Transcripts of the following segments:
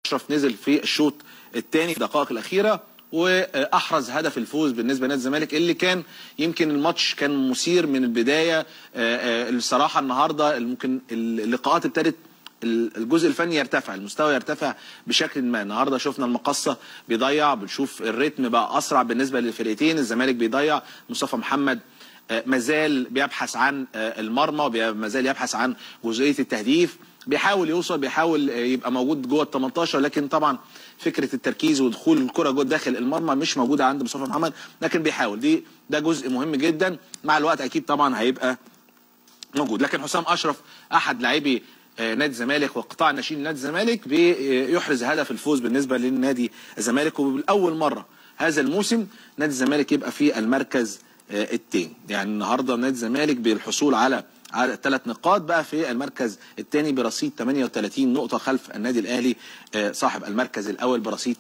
اشرف نزل في الشوط الثاني في الدقائق الاخيره واحرز هدف الفوز بالنسبه لنادي الزمالك اللي كان يمكن الماتش كان مثير من البدايه الصراحه النهارده ممكن اللقاءات ابتدت الجزء الفني يرتفع المستوى يرتفع بشكل ما النهارده شفنا المقصه بيضيع بنشوف الريتم بقى اسرع بالنسبه للفرقتين الزمالك بيضيع مصطفى محمد مازال بيبحث عن المرمى ومازال يبحث عن جزئيه التهديف بيحاول يوصل بيحاول يبقى موجود جوه ال 18 لكن طبعا فكره التركيز ودخول الكره جوه داخل المرمى مش موجوده عند مصطفى محمد لكن بيحاول دي ده جزء مهم جدا مع الوقت اكيد طبعا هيبقى موجود لكن حسام اشرف احد لاعبي نادي الزمالك وقطاع الناشئين نادي الزمالك بيحرز هدف الفوز بالنسبه للنادي الزمالك وبالاول مره هذا الموسم نادي الزمالك يبقى في المركز الثاني يعني النهارده نادي الزمالك بالحصول على على ثلاث نقاط بقى في المركز الثاني برصيد 38 نقطة خلف النادي الأهلي صاحب المركز الأول برصيد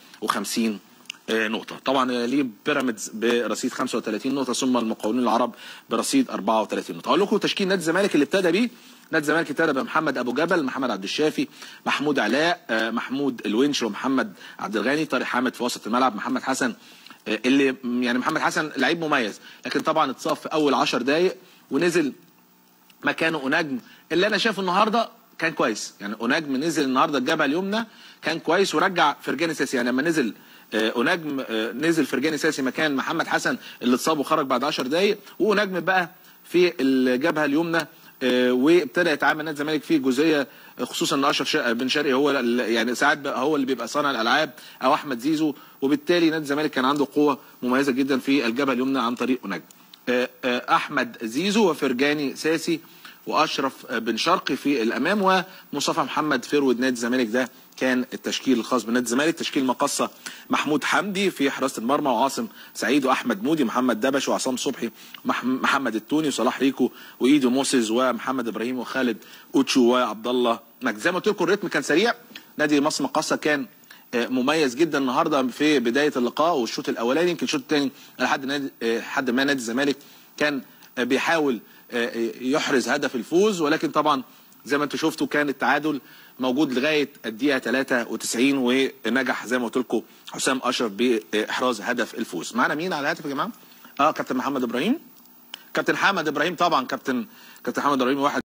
53 نقطة طبعا ليه بيراميدز برصيد 35 نقطة ثم المقاولين العرب برصيد 34 نقطة أقول لكم تشكيل نادي الزمالك اللي ابتدى بيه نادي الزمالك ابتدى بمحمد أبو جبل محمد عبد الشافي محمود علاء محمود الونش ومحمد عبد الغني طارق حامد في وسط الملعب محمد حسن اللي يعني محمد حسن لعيب مميز لكن طبعا اتصاب في أول 10 دقايق ونزل مكانه اوناجم اللي انا شايفه النهارده كان كويس يعني اوناجم نزل النهارده الجبهه اليمنى كان كويس ورجع فرجاني ساسي يعني لما نزل اوناجم نزل فرجاني ساسي مكان محمد حسن اللي اتصاب وخرج بعد 10 دقائق واوناجم بقى في الجبهه اليمنى وابتدى يتعامل نادي الزمالك في جزئيه خصوصا ان اشرف بن شرقي هو يعني ساعات هو اللي بيبقى صانع الالعاب او احمد زيزو وبالتالي نادي الزمالك كان عنده قوه مميزه جدا في الجبهه اليمنى عن طريق اوناجم احمد زيزو وفرجاني ساسي واشرف بن شرقي في الامام ومصطفى محمد فرود نادي الزمالك ده كان التشكيل الخاص بنادي الزمالك تشكيل مقصه محمود حمدي في حراسه المرمى وعاصم سعيد واحمد مودي محمد دبش وعصام صبحي محمد التوني وصلاح ريكو وايدو موسيز ومحمد ابراهيم وخالد اوتشو وعبد الله مجد زي ما قلت لكم الريتم كان سريع نادي مصر مقصه كان مميز جدا النهارده في بدايه اللقاء والشوط الاولاني يمكن الشوط الثاني لحد نادي لحد ما نادي الزمالك كان بيحاول يحرز هدف الفوز ولكن طبعا زي ما انتم شفتوا كان التعادل موجود لغايه الدقيقه 93 ونجح زي ما قلت لكم حسام اشرف باحراز هدف الفوز معانا مين على الهاتف يا جماعه اه كابتن محمد ابراهيم كابتن حمد ابراهيم طبعا كابتن كابتن حمد ابراهيم واحد